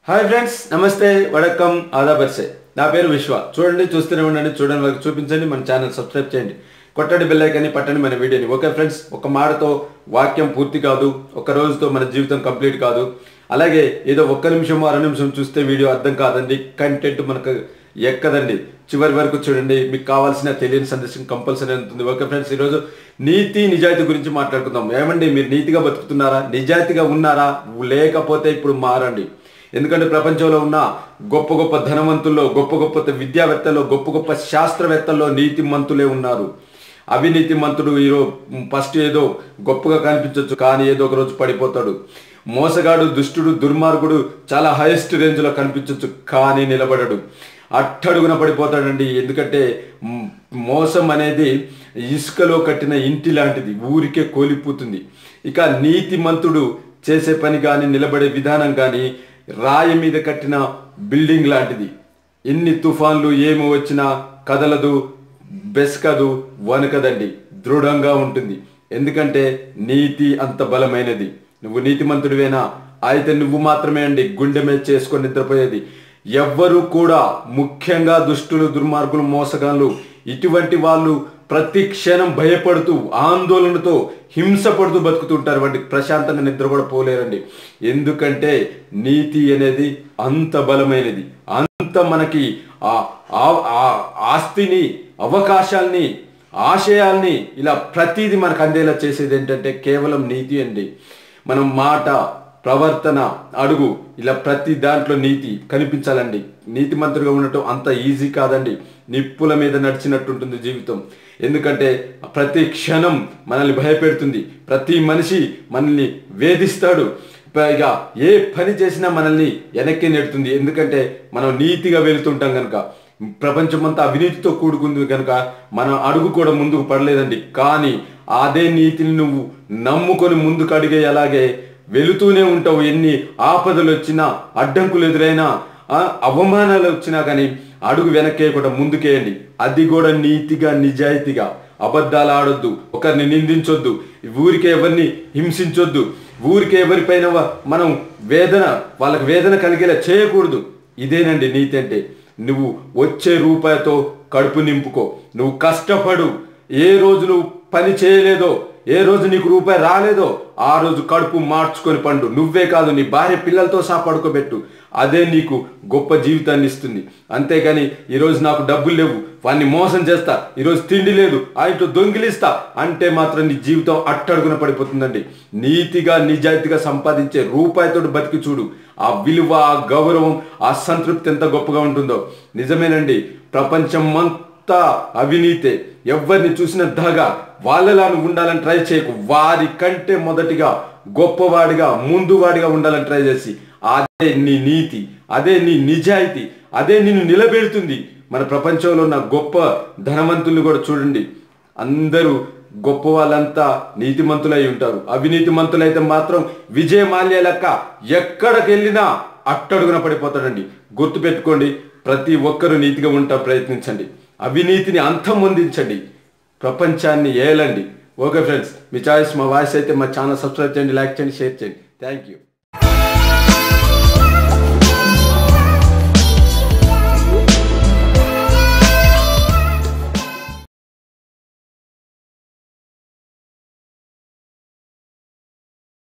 hi friends నమస్తే వడకం ఆదాబర్సే నా పేరు విశ్వ చూడండి చూస్తూనే ఉండండి చూడండి వాళ్ళకి చూపించండి మన ఛానల్ సబ్స్క్రైబ్ చేయండి కొట్టండి బెల్లైకని పట్టండి మన వీడియోని ఓకే ఫ్రెండ్స్ ఒక మాటతో వాక్యం పూర్తి కాదు ఒక రోజుతో మన జీవితం కంప్లీట్ కాదు అలాగే ఏదో ఒక్క నిమిషం అర నిమిషం చూస్తే వీడియో అర్థం కాదండి కంటెంట్ మనకు ఎక్కదండి చివరి వరకు చూడండి మీకు కావాల్సిన తెలియని సందేశం కంపల్సరీ ఉంటుంది ఓకే ఫ్రెండ్స్ ఈరోజు నీతి నిజాయితీ గురించి మాట్లాడుకుందాం ఏమండి మీరు నీతిగా బతుకుతున్నారా నిజాయితీగా ఉన్నారా లేకపోతే ఇప్పుడు మారండి ఎందుకంటే ప్రపంచంలో ఉన్న గొప్ప గొప్ప ధనవంతుల్లో గొప్ప గొప్ప విద్యావేత్తల్లో గొప్ప గొప్ప శాస్త్రవేత్తల్లో నీతిమంతులే ఉన్నారు అవినీతి మంతుడు ఈరో ఫస్ట్ ఏదో గొప్పగా కనిపించవచ్చు కానీ ఏదో ఒక రోజు పడిపోతాడు మోసగాడు దుష్టుడు దుర్మార్గుడు చాలా హైయెస్ట్ రేంజ్లో కనిపించవచ్చు కానీ నిలబడడు అట్టడుగున పడిపోతాడండి ఎందుకంటే మ్, మోసం అనేది ఇసుకలో కట్టిన ఇంటి లాంటిది ఊరికే కోలిపోతుంది ఇక నీతిమంతుడు చేసే పని కానీ నిలబడే విధానం కానీ రాయి మీద కట్టిన బిల్డింగ్ లాంటిది ఎన్ని తుఫాన్లు ఏమి వచ్చినా కదలదు బెస్కదు వనకదండి దృఢంగా ఉంటుంది ఎందుకంటే నీతి అంత బలమైనది నువ్వు నీతిమంతుడివేనా అయితే నువ్వు మాత్రమే అండి గుండె మీద చేసుకొని నిద్రపోయేది ఎవ్వరూ కూడా ముఖ్యంగా దుష్టులు దుర్మార్గులు మోసగాళ్ళు ఇటువంటి వాళ్ళు ప్రతి క్షణం భయపడుతూ ఆందోళనతో హింసపడుతూ బతుకుతుంటారు వాటి ప్రశాంతంగా నిద్ర కూడా పోలేరండి ఎందుకంటే నీతి అనేది అంత బలమైనది అంత మనకి ఆ ఆ- ఆ- ఆస్తిని అవకాశాల్ని ఆశయాల్ని ఇలా ప్రతిదీ మనకు అందేలా చేసేది ఏంటంటే కేవలం నీతి అండి మనం మాట ప్రవర్తన అడుగు ఇలా ప్రతి దాంట్లో నీతి కనిపించాలండి నీతిమంతుడిగా ఉండటం అంత ఈజీ కాదండి నిప్పుల మీద నడిచినట్టు ఉంటుంది జీవితం ఎందుకంటే ప్రతి క్షణం మనల్ని భయపెడుతుంది ప్రతి మనిషి మనల్ని వేధిస్తాడు పైగా ఏ పని చేసినా మనల్ని వెనక్కి నెడుతుంది ఎందుకంటే మనం నీతిగా వెళ్తుంటాం కనుక ప్రపంచమంతా అవినీతితో కూడుకుంది కనుక మన అడుగు కూడా ముందుకు పడలేదండి కానీ అదే నీతిని నువ్వు నమ్ముకొని ముందుకు అడిగే అలాగే వెళుతూనే ఉంటావు ఎన్ని ఆపదలు వచ్చినా అడ్డంకులు ఎదురైనా ఆ, అవమానాలు వచ్చినా కానీ అడుగు వెనక్కేయకుండా ముందుకేయండి అది కూడా నీతిగా నిజాయితీగా అబద్ధాలు ఆడొద్దు ఒకరిని నిందించొద్దు ఊరికే ఎవరిని హింసించొద్దు ఊరికే ఎవరిపైన వ- మనం వేదన వాళ్ళకి వేదన కలిగేలా చేయకూడదు ఇదేనండి నీతి అంటే నువ్వు వచ్చే రూపాయితో కడుపు నింపుకో నువ్వు కష్టపడు ఏ రోజు నువ్వు పని చేయలేదో ఏ రోజు నీకు రూపాయి రాలేదో ఆ రోజు కడుపు మార్చుకొని పండు నువ్వే కాదు నీ భార్య పిల్లలతో సహా పడుకోబెట్టు అదే నీకు గొప్ప జీవితాన్ని ఇస్తుంది అంతేగాని ఈరోజు నాకు డబ్బులు లేవు వాడిని మోసం చేస్తా ఈరోజు తిండి లేదు ఆయనతో దొంగిలిస్తా అంటే మాత్రం నీ జీవితం అట్టడుగున పడిపోతుందండి నీతిగా నిజాయితీగా సంపాదించే రూపాయితో బతికి చూడు ఆ విలువ ఆ గౌరవం ఆ సంతృప్తి ఎంత గొప్పగా ఉంటుందో నిజమేనండి ప్రపంచం అంతా అవినీతే ఎవరిని చూసిన దగా వాళ్ళలా నువ్వు ఉండాలని ట్రై చేయకు వారి కంటే మొదటిగా గొప్పవాడిగా ముందువాడిగా ఉండాలని ట్రై చేసి అదే నీ నీతి అదే నీ నిజాయితీ అదే నిన్ను నిలబెడుతుంది మన ప్రపంచంలో ఉన్న గొప్ప ధనవంతుల్ని కూడా చూడండి అందరూ గొప్ప వాళ్ళంతా నీతిమంతులై ఉంటారు అవినీతిమంతులైతే మాత్రం విజయ మాల్య లెక్క ఎక్కడికి వెళ్ళినా అట్టడుగున పడిపోతాడండి గుర్తుపెట్టుకోండి ప్రతి ఒక్కరూ నీతిగా ఉంటా ప్రయత్నించండి అవినీతిని అంతమొందించండి ప్రపంచాన్ని ఏలండి ఓకే ఫ్రెండ్స్ మీ చాయిస్ మా వాయిస్ అయితే మా ఛానల్ సబ్స్క్రైబ్ చేయండి లైక్ చేయండి షేర్ చేయండి థ్యాంక్ యూ